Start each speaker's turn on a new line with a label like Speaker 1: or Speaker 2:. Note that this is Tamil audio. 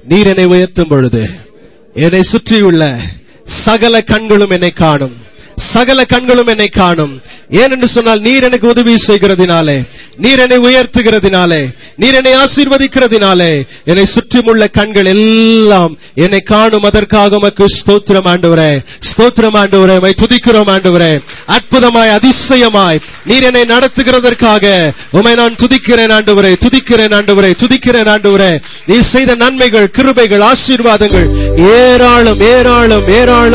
Speaker 1: நீர் என்னை உயர்த்தும் பொழுது என்னை சுற்றியுள்ள சகல கண்களும் என்னை காணும் சகல கண்களும் என்னை காணும் ஏனென்று சொன்னால் நீர் எனக்கு உதவி செய்கிறதினாலே நீர் என்னை உயர்த்துகிறதினாலே நீர் என்னை ஆசீர்வதிக்கிறதினாலே என்னை சுற்றியுள்ள கண்கள் எல்லாம் என்னை காணும் அதற்காக உமக்கு ஸ்தோத்திரம் ஆண்டவரே ஸ்தோத்திரம் ஆண்டவரே உம்மை துதிக்கிறோம் ஆண்டவரே அற்புதமாய் அதிசயமாய் நீர் என்னை நடத்துகிறதற்காக உம்மை நான் துதிக்கிறேன் ஆண்டவரே துதிக்கிறேன் ஆண்டவரே துதிக்கிறேன் ஆண்டவரே நீ செய்த நன்மைகள் கிருபைகள் ஆசீர்வாதங்கள் ஏராளம் ஏராளம் ஏராளம்